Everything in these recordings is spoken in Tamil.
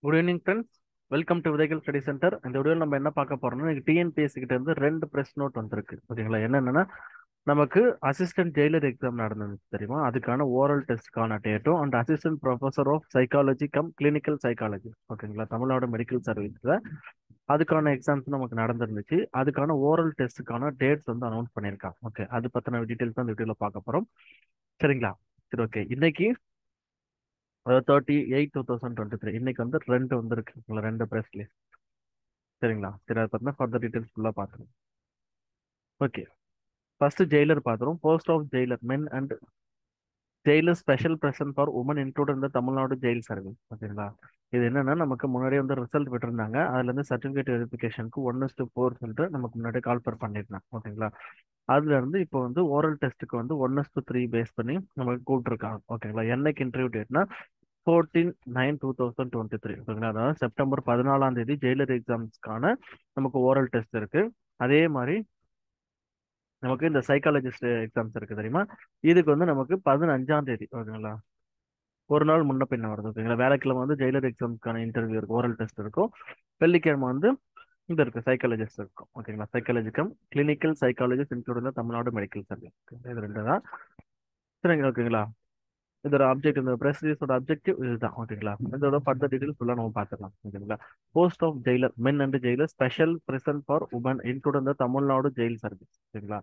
Good evening friends welcome to விதைகள் ஸ்டடி சென்டர் இந்த வீடியோவில் நம்ம என்ன பார்க்க போறோம்னா இன்னைக்கு டிஎன்பிஎஸ்சி கிட்ட இருந்து ரெண்டு ப்ரெஸ் நோட் வந்திருக்கு ஓகேங்களா என்னென்னா நமக்கு அசிஸ்டன்ட் ஜெயிலர் எக்ஸாம் நடந்துச்சு தெரியுமா அதுக்கான ஓரல் டெஸ்ட்க்கான டேட்டும் and assistant professor of psychology cum clinical psychology ஓகேங்களா தமிழ்நாடு மெடிக்கல் சர்வீஸில் அதுக்கான எக்ஸாம்ஸ் நமக்கு நடந்துருந்துச்சு அதுக்கான ஓரல் டெஸ்ட்டுக்கான டேட்ஸ் வந்து அனௌன்ஸ் பண்ணியிருக்காங்க ஓகே அது பற்றின டீட்டெயில்ஸ் தான் இந்த வீடியோவில் பார்க்க போகிறோம் சரிங்களா சரி ஓகே இன்னைக்கு thirty eight two thousand twenty three இன்னைக்கு வந்து ரெண்டு வந்துருக்கு ரெண்டு ப்ரெஸ் லிஸ்ட் சரிங்களா சரி அதை பற்றின ஃபர்தர் டீட்டெயில்ஸ் ஃபுல்லாக பார்த்துருங்க ஓகே ஃபர்ஸ்ட் ஜெயிலர் பார்த்துரும் post of jailer men and jailer special present for women include இந்த தமிழ்நாடு ஜெயில் சர்வீஸ் ஓகேங்களா இது என்னன்னா நமக்கு முன்னாடியே வந்து ரிசல்ட் விட்டுருந்தாங்க அதுல இருந்து சர்டிஃபிகேட் வெரிஃபிகேஷனுக்கு ஒன் டு ஃபோர் சொல்லிட்டு நமக்கு முன்னாடி கால் பர் பண்ணியிருந்தாங்க ஓகேங்களா அதுல இருந்து இப்போ வந்து ஓரல் டெஸ்ட்டுக்கு வந்து ஒன் டு த்ரீ பேஸ் பண்ணி நமக்கு கூப்பிட்டுருக்காங்க ஓகேங்களா என்னைக்கு இன்டர்வியூ டேட்னா fourteen nine two thousand twenty three ஓகேங்களா அதாவது செப்டம்பர் பதினாலாம் தேதி ஜெயிலர் எக்ஸாம்ஸ்க்கான நமக்கு ஓரல் டெஸ்ட் இருக்கு அதே மாதிரி நமக்கு இந்த சைக்காலஜிஸ்ட் எக்ஸாம்ஸ் இருக்கு தெரியுமா இதுக்கு வந்து நமக்கு பதினஞ்சாம் தேதி ஓகேங்களா ஒரு நாள் முன்ன பின்ன வருது ஓகேங்களா வேலைக்கிழமை வந்து ஜெயிலர் எக்ஸாம்ஸ்க்கான இன்டர்வியூ இருக்கும் ஓரல் டெஸ்ட் இருக்கும் வெள்ளிக்கிழமை வந்து இந்த இருக்கு சைக்காலஜிஸ்ட் இருக்கும் ஓகேங்களா psychology cum clinical psychologist include Tamil Nadu medical service இது ரெண்டு தான் சரிங்க ஓகேங்களா இதோட அப்ஜெக்ட் இந்த ப்ரெஸ் ரிலீஸோட அப்ஜெக்டிவ் இதுதான் ஓகேங்களா இதோட ஃபர்தர் டீடைல்ஸ் ஃபுல்லாக நம்ம பார்த்துக்கலாம் ஓகேங்களா post of jailer men and jailer special present for women include இந்த தமிழ்நாடு ஜெயில் சர்வீஸ் ஓகேங்களா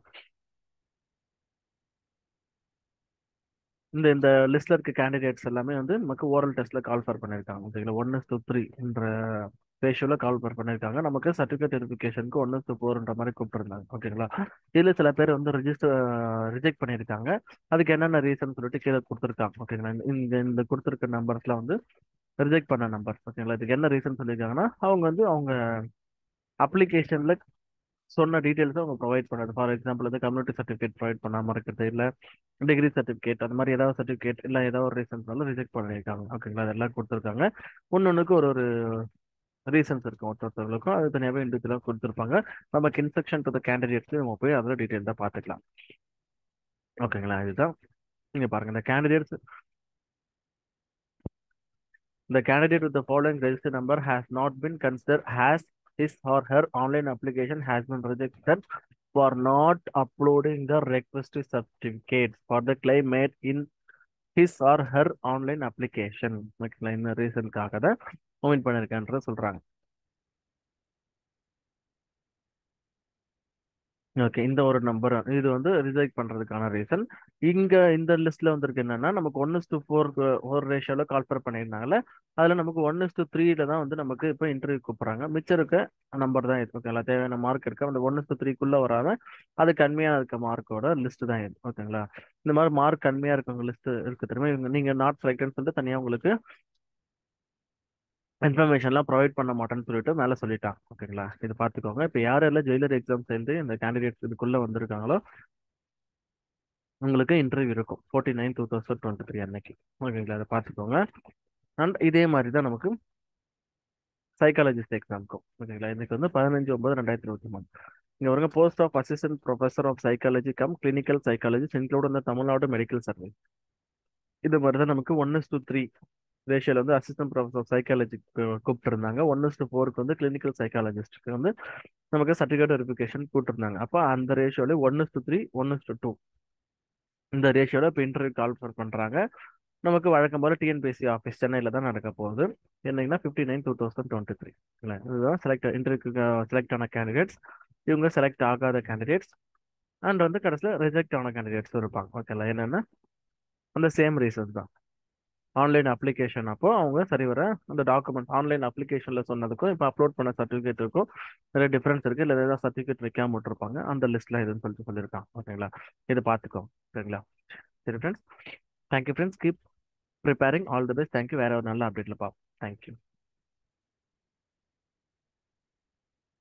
இந்த இந்த லிஸ்ட்ல இருக்க கேண்டிடேட்ஸ் எல்லாமே வந்து நமக்கு ஓரல் டெஸ்ட்ல கால் ஃபர் பண்ணியிருக்காங்க ஓகேங்களா ஒன் டூ த்ரீ என்ற ரேஷியோல கால் ஃபர் பண்ணியிருக்காங்க நமக்கு சர்டிஃபிகேட் வெரிஃபிகேஷனுக்கு ஒன் டூ ஃபோர்ன்ற மாதிரி கூப்பிட்டுருந்தாங்க ஓகேங்களா இதில் சில பேர் வந்து ரிஜிஸ்டர் ரிஜெக்ட் பண்ணியிருக்காங்க அதுக்கு என்னென்ன ரீசன் சொல்லிட்டு கீழே கொடுத்துருக்காங்க ஓகேங்களா இந்த இந்த கொடுத்துருக்க நம்பர்ஸ்ல வந்து ரிஜெக்ட் பண்ண நம்பர்ஸ் ஓகேங்களா இதுக்கு என்ன ரீசன் சொல்லியிருக்காங்கன்னா அவங்க வந்து அவங்க அப்ளிகேஷன்ல சொன்ன டீட்டெயில்ஸ் அவங்க ப்ரொவைட் பண்ணது ஃபார் எக்ஸாம்பிள் வந்து கம்யூனிட்டி சர்டிஃபிகேட் ப்ரொவைட் பண்ணாமல் இருக்கிறது இல்லை டிகிரி சர்டிஃபிகேட் அந்த மாதிரி ஏதாவது சர்டிஃபிகேட் இல்லை ஏதாவது ஒரு ரீசன்ஸ்னால ரிஜெக்ட் பண்ணியிருக்காங்க ஓகேங்களா அதெல்லாம் கொடுத்துருக்காங்க ஒன்னொன்றுக்கு ஒரு ஒரு ரீசன்ஸ் இருக்கும் ஒருத்தவங்களுக்கும் அது தனியாகவே இண்டிவிஜுவலாக கொடுத்துருப்பாங்க நமக்கு இன்ஸ்ட்ரக்ஷன் டு த கேண்டிடேட்ஸ் நம்ம போய் அதில் டீட்டெயில் தான் பார்த்துக்கலாம் ஓகேங்களா இதுதான் நீங்கள் பாருங்க இந்த candidates The candidate with the following register number has not been considered as his or her online application has been rejected for not uploading the requested certificates for the claim made in his or her online application. இந்த ரீசனுக்காக தான் ஓமிட் பண்ணிருக்கேன்ற சொல்றாங்க ஓகே இந்த ஒரு நம்பர் இது வந்து ரிஜெக்ட் பண்றதுக்கான ரீசன் இங்க இந்த லிஸ்ட்ல வந்திருக்கு என்னன்னா நமக்கு ஒன் டு ஃபோர் ஒரு ரேஷியோல கால்பர் பண்ணியிருந்தாங்கல்ல அதுல நமக்கு ஒன் டு த்ரீல தான் வந்து நமக்கு இப்போ இன்டர்வியூ கூப்பிடுறாங்க மிச்சம் இருக்க நம்பர் தான் இது ஓகேங்களா தேவையான மார்க் இருக்கு அந்த ஒன் டு த்ரீக்குள்ள வராம அது கம்மியா இருக்க மார்க்கோட லிஸ்ட் தான் இது ஓகேங்களா இந்த மாதிரி மார்க் கம்மியா இருக்கவங்க லிஸ்ட் இருக்கு தெரியுமா இவங்க நீங்க நாட் செலக்டட்னு சொல்லிட்டு தனியா உங்களுக்கு இன்ஃபர்மேஷன்லாம் ப்ரொவைட் பண்ண மாட்டேன்னு சொல்லிட்டு மேலே சொல்லிட்டாங்க ஓகேங்களா இது பார்த்துக்கோங்க இப்போ யார் எல்லாம் ஜெயிலர் எக்ஸாம் சேர்ந்து இந்த கேண்டிடேட்ஸ் இதுக்குள்ளே வந்திருக்காங்களோ உங்களுக்கு இன்டர்வியூ இருக்கும் forty nine two thousand twenty three அன்னைக்கு ஓகேங்களா அதை பார்த்துக்கோங்க அண்ட் இதே மாதிரி தான் நமக்கு சைக்காலஜிஸ்ட் எக்ஸாமுக்கும் ஓகேங்களா இன்னைக்கு வந்து பதினஞ்சு ஒன்பது ரெண்டாயிரத்தி இருபத்தி மூணு இங்கே வருங்க post of assistant professor of psychology cum clinical psychologist include இந்த தமிழ்நாடு மெடிக்கல் சர்வீஸ் இது மாதிரி தான் நமக்கு ஒன் டூ த்ரீ ரேஷியோல வந்து அசிஸ்டன்ட் ப்ரொஃபஸர் சைக்காலஜி கூப்பிட்டு இருந்தாங்க ஒன் டு ஃபோருக்கு வந்து கிளினிக்கல் சைக்காலஜிஸ்ட்டுக்கு வந்து நமக்கு சர்டிஃபிகேட் வெரிஃபிகேஷன் கூப்பிட்டுருந்தாங்க அப்போ அந்த ரேஷியோல one to three one to two இந்த ரேஷியோல இப்போ இன்டர்வியூ கால் பண்ணுறாங்க நமக்கு வழக்கம் போல டிஎன்பிஎஸ்சி ஆஃபீஸ் சென்னையில் தான் நடக்க போகுது என்னங்கன்னா fifty nine two thousand twenty three இல்லை இதுதான் செலக்ட் இன்டர்வியூக்கு செலக்ட் ஆன கேண்டிடேட்ஸ் இவங்க செலக்ட் ஆகாத கேண்டிடேட்ஸ் அண்ட் வந்து கடைசியில் ரிஜெக்ட் ஆன கேண்டிடேட்ஸ் இருப்பாங்க ஓகேங்களா என்னென்னா அந்த சேம் ரீசன்ஸ் தான் ஆன்லைன் அப்ளிகேஷன் அப்போ அவங்க சரி வர அந்த டாக்குமெண்ட் ஆன்லைன் அப்ளிகேஷனில் சொன்னதுக்கும் இப்போ அப்லோட் பண்ண சர்டிஃபிகேட் இருக்கும் நிறைய டிஃப்ரென்ஸ் இருக்குது இல்லை ஏதாவது சர்டிஃபிகேட் வைக்காம விட்டுருப்பாங்க அந்த லிஸ்ட்டில் இதுன்னு சொல்லிட்டு சொல்லியிருக்காங்க ஓகேங்களா இதை பார்த்துக்கோ சரிங்களா சரி friends thank you friends keep preparing all the best thank you வேற ஒரு நல்ல அப்டேட்டில் பார்ப்போம் தேங்க்யூ